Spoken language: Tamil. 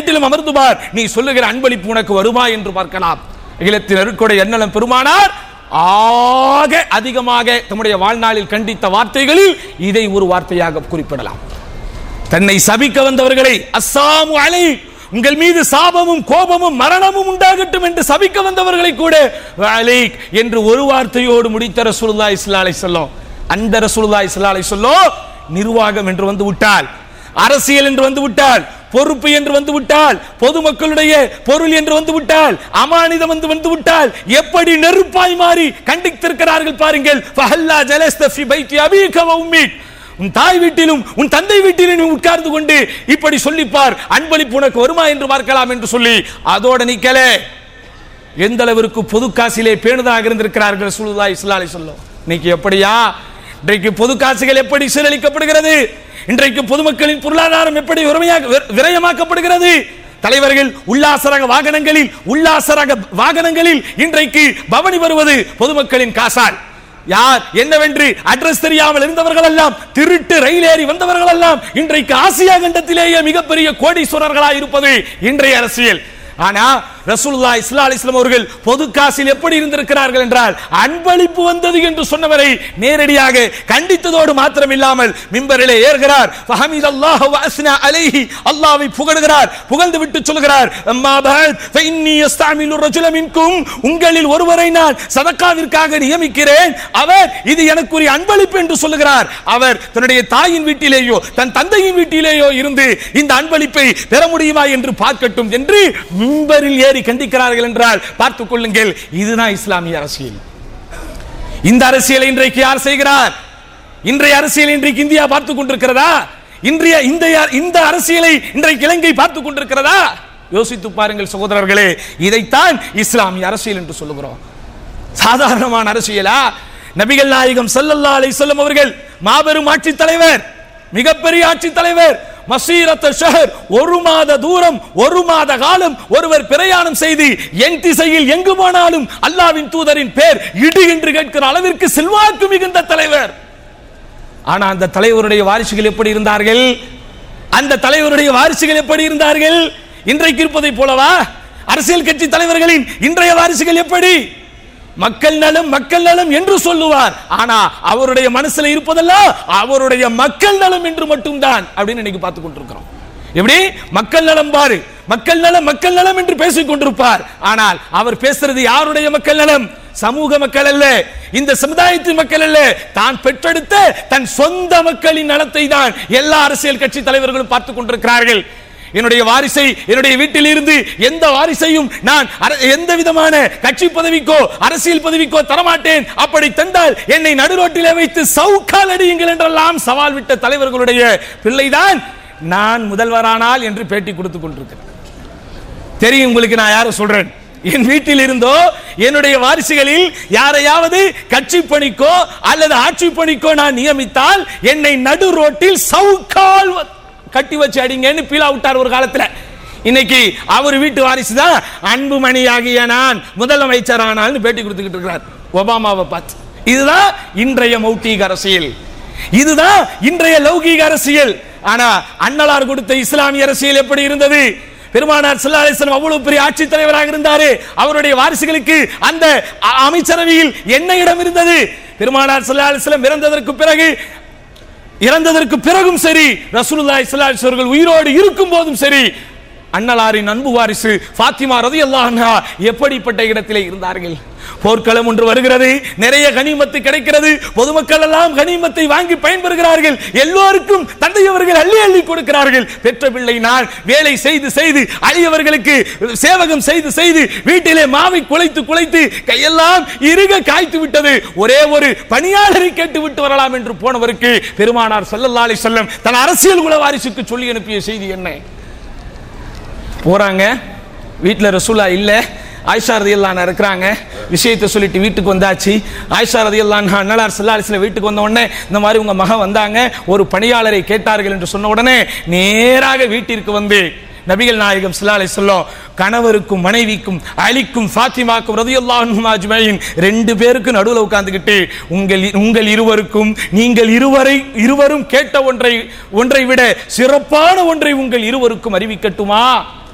வீட்டிலும் அமர்ந்து பார் நீ சொல்லுகிற அன்பளிப்பு உனக்கு வருமா என்று பார்க்கலாம் அகிலத்தின் அருட்கொடை எண்ணலம் பெருமானார் ஆக அதிகமாக தம்முடைய வாழ்நாளில் கண்டித்த வார்த்தைகளில் இதை ஒரு வார்த்தையாக குறிப்பிடலாம் தன்னை சபிக்க வந்தவர்களை அஸ்ஸாமு அலை உங்கள் மீது சாபமும் கோபமும் மரணமும் உண்டாகட்டும் என்று சபிக்க வந்தவர்களை கூட அலைக் என்று ஒரு வார்த்தையோடு முடித்த ரசூலுல்லாஹி ஸல்லல்லாஹு அலைஹி வஸல்லம் அந்த ரசூலுல்லாஹி ஸல்லல்லாஹு அலைஹி வஸல்லம் நிர்வாகம் என்று வந்து விட்டால் அரசியல் என்று வந்து விட்டால் பொறுப்பு என்று வந்து விட்டால் பொதுமக்களுடைய பொருள் என்று வந்து விட்டால் அமானிதம் வந்து வந்து விட்டால் எப்படி நெருப்பாய் மாறி கண்டித்திருக்கிறார்கள் பாருங்கள் ஃபஹல்லா ஜலஸ்த ஃபி பைத்தி அபீக வ உம்மீக் உன் தாய் வீட்டிலும் உன் தந்தை வீட்டிலும் நீ உட்கார்ந்து கொண்டு இப்படி சொல்லிப்பார் அன்பளிப்பு உனக்கு வருமா என்று பார்க்கலாம் என்று சொல்லி அதோட நிக்கல எந்த அளவிற்கு பொது காசிலே பேணுதாக இருந்திருக்கிறார்கள் சுல்லா இஸ்லாலை சொல்லும் இன்னைக்கு எப்படியா இன்றைக்கு பொது காசுகள் எப்படி சீரழிக்கப்படுகிறது இன்றைக்கு பொதுமக்களின் பொருளாதாரம் எப்படி விரயமாக- விர- விரயமாக்கப்படுகிறது தலைவர்கள் உல்லாசரக வாகனங்களில் உல்லாசரக வாகனங்களில் இன்றைக்கு பவனி வருவது பொதுமக்களின் காசால் யார் என்னவென்று அட்ரஸ் தெரியாமல் இருந்தவர்கள் எல்லாம் திருட்டு ரயில் ஏறி வந்தவர்கள் எல்லாம் இன்றைக்கு ஆசியா கண்டத்திலேயே மிகப்பெரிய கோடீஸ்வரர்களாக இருப்பது இன்றைய அரசியல் ஆனா ரசூலுல்லா இஸ்லா அலிஸ்லாம் அவர்கள் பொது காசில் எப்படி இருந்திருக்கிறார்கள் என்றால் அன்பளிப்பு வந்தது என்று சொன்னவரை நேரடியாக கண்டித்ததோடு மாத்திரமில்லாமல் மிம்பரிலே ஏறுகிறார் ஃபஹமீத் அல்லாஹ் வ அஸ்னா அலைஹி அல்லாஹ்வை புகழுகிறார் புகழ்ந்து விட்டு சொல்கிறார் அம்மா பஅத் ஃபஇன்னி யஸ்தஅமிலு ரஜுல மின்கும் உங்களில் ஒருவரை நான் சதக்காவிற்காக நியமிக்கிறேன் அவர் இது எனக்குரிய அன்பளிப்பு என்று சொல்லுகிறார் அவர் தன்னுடைய தாயின் வீட்டிலேயோ தன் தந்தையின் வீட்டிலேயோ இருந்து இந்த அன்பளிப்பை பெற முடியுமா என்று பார்க்கட்டும் என்று மிம்பரில் ஏறி கண்டிக்கிறார்கள் என்றால் பார்த்துக் கொள்ளுங்கள் இதுதான் இஸ்லாமிய அரசியல் இந்த அரசியலை இன்றைக்கு யார் செய்கிறார் இன்றைய அரசியல் இன்றைக்கு இந்தியா பார்த்துக் கொண்டிருக்கிறதா இன்றைய இந்த இந்த அரசியலை இன்றைக்கு இலங்கை பார்த்துக் கொண்டிருக்கிறதா யோசித்து பாருங்கள் சகோதரர்களே இதைத்தான் இஸ்லாமிய அரசியல் என்று சொல்லுகிறோம் சாதாரணமான அரசியலா நபிகள் நாயகம் ஸல்லல்லாஹு அலைஹி வஸல்லம் அவர்கள் மாபெரும் ஆட்சி தலைவர் மிகப்பெரிய ஆட்சி தலைவர் மசீரத்த ஷஹர் ஒரு மாத தூரம் ஒரு மாத காலம் ஒருவர் பிரயாணம் செய்து என் திசையில் எங்கு போனாலும் அல்லாவின் தூதரின் பேர் இடு என்று கேட்கிற அளவிற்கு செல்வாக்கு மிகுந்த தலைவர் ஆனா அந்த தலைவருடைய வாரிசுகள் எப்படி இருந்தார்கள் அந்த தலைவருடைய வாரிசுகள் எப்படி இருந்தார்கள் இன்றைக்கு இருப்பதை போலவா அரசியல் கட்சி தலைவர்களின் இன்றைய வாரிசுகள் எப்படி மக்கள் நலம் மக்கள் நலம் என்று சொல்லுவார் ஆனா அவருடைய மனசுல இருப்பதெல்லாம் அவருடைய மக்கள் நலம் என்று மட்டும்தான் அப்படின்னு இன்னைக்கு பார்த்து கொண்டிருக்கிறோம் எப்படி மக்கள் நலம் பாரு மக்கள் நலம் மக்கள் நலம் என்று பேசிக் கொண்டிருப்பார் ஆனால் அவர் பேசுறது யாருடைய மக்கள் நலம் சமூக மக்கள் அல்ல இந்த சமுதாயத்தின் மக்கள் அல்ல தான் பெற்றெடுத்த தன் சொந்த மக்களின் நலத்தை தான் எல்லா அரசியல் கட்சி தலைவர்களும் பார்த்துக் கொண்டிருக்கிறார்கள் என்னுடைய வாரிசை என்னுடைய வீட்டில் இருந்து எந்த வாரிசையும் நான் அர- எந்த விதமான கட்சி பதவிக்கோ அரசியல் பதவிக்கோ தரமாட்டேன் அப்படி தந்தால் என்னை நடுரோட்டிலே வைத்து சவுக்கால் அடியுங்கள் என்றெல்லாம் சவால் விட்ட தலைவர்களுடைய பிள்ளைதான் நான் முதல்வரானால் என்று பேட்டி கொடுத்துக் கொண்டிருக்கிறேன் தெரியும் உங்களுக்கு நான் யாரை சொல்றேன் என் வீட்டில் இருந்தோ என்னுடைய வாரிசுகளில் யாரையாவது கட்சி பணிக்கோ அல்லது ஆட்சி பணிக்கோ நான் நியமித்தால் என்னை நடு ரோட்டில் சவுக்கால் வ- கட்டி வச்சு அடிங்கன்னு பீலா விட்டார் ஒரு காலத்துல இன்னைக்கு அவர் வீட்டு வாரிசு தான் அன்புமணியாகிய நான் முதலமைச்சர் ஆனால்னு பேட்டி கொடுத்துக்கிட்டு இருக்கிறார் ஒபாமாவை பார்த்து இதுதான் இன்றைய மௌட்டிக அரசியல் இதுதான் இன்றைய லௌகீக அரசியல் ஆனா அன்னலார் கொடுத்த இஸ்லாமிய அரசியல் எப்படி இருந்தது பெருமானார் ஸல்லல்லாஹு அலைஹி வஸல்லம் அவ்வளவு பெரிய ஆட்சி தலைவராக இருந்தாரு அவருடைய வாரிசுகளுக்கு அந்த அ- அமைச்சரவையில் என்ன இடம் இருந்தது பெருமானார் ஸல்லல்லாஹு அலைஹி வஸல்லம் இறந்ததற்கு பிறகு இறந்ததற்கு பிறகும் சரி ரசூலுல்லாஹி ஸல்லல்லாஹு அலைஹி வஸல்லம் அவர்கள் உயிரோடு இருக்கும் போதும் சரி அன்னலாரின் அன்பு வாரிசு ஃபாத்திமா ரலியல்லாஹு அன்ஹா எப்படிப்பட்ட இடத்திலே இருந்தார்கள் போர்க்களம் ஒன்று வருகிறது நிறைய கனிமத்து கிடைக்கிறது பொதுமக்கள் எல்லாம் கனிமத்தை வாங்கி பயன்பெறுகிறார்கள் எல்லோருக்கும் தந்தையவர்கள் அள்ளி அள்ளி கொடுக்கிறார்கள் பெற்ற பிள்ளை நான் வேலை செய்து செய்து அழியவர்களுக்கு சேவகம் செய்து செய்து வீட்டிலே மாவை குலைத்து குலைத்து கையெல்லாம் இறுக காய்த்து விட்டது ஒரே ஒரு பணியாளரை கேட்டு விட்டு வரலாம் என்று போனவருக்கு பெருமானார் ஸல்லல்லாஹு அலைஹி வஸல்லம் தன் அரசியல் குல வாரிசுக்கு சொல்லி அனுப்பிய செய்தி என்ன போறாங்க வீட்டில் ரசூலா இல்ல ஆயிஷா ரதியல்லான் இருக்கிறாங்க விஷயத்தை சொல்லிட்டு வீட்டுக்கு வந்தாச்சு ஆயிஷா ரதியல்லான் அண்ணலார் சல்லாலிசில் வீட்டுக்கு வந்த உடனே இந்த மாதிரி உங்க மகன் வந்தாங்க ஒரு பணியாளரை கேட்டார்கள் என்று சொன்ன உடனே நேராக வீட்டிற்கு வந்து நபிகள் நாயகம் ஸல்லல்லாஹு அலைஹி வஸல்லம் கணவருக்கும் மனைவிக்கும் அலிக்கும் ஃபாத்திமாக்கும் ரதியல்லாஹு அன்ஹும் அஜ்மஈன் ரெண்டு பேருக்கு நடுவுல உட்கார்ந்துகிட்டு உங்கள் உங்கள் இருவருக்கும் நீங்கள் இருவரை இருவரும் கேட்ட ஒன்றை ஒன்றை விட சிறப்பான ஒன்றை உங்கள் இருவருக்கும் அறிவிக்கட்டுமா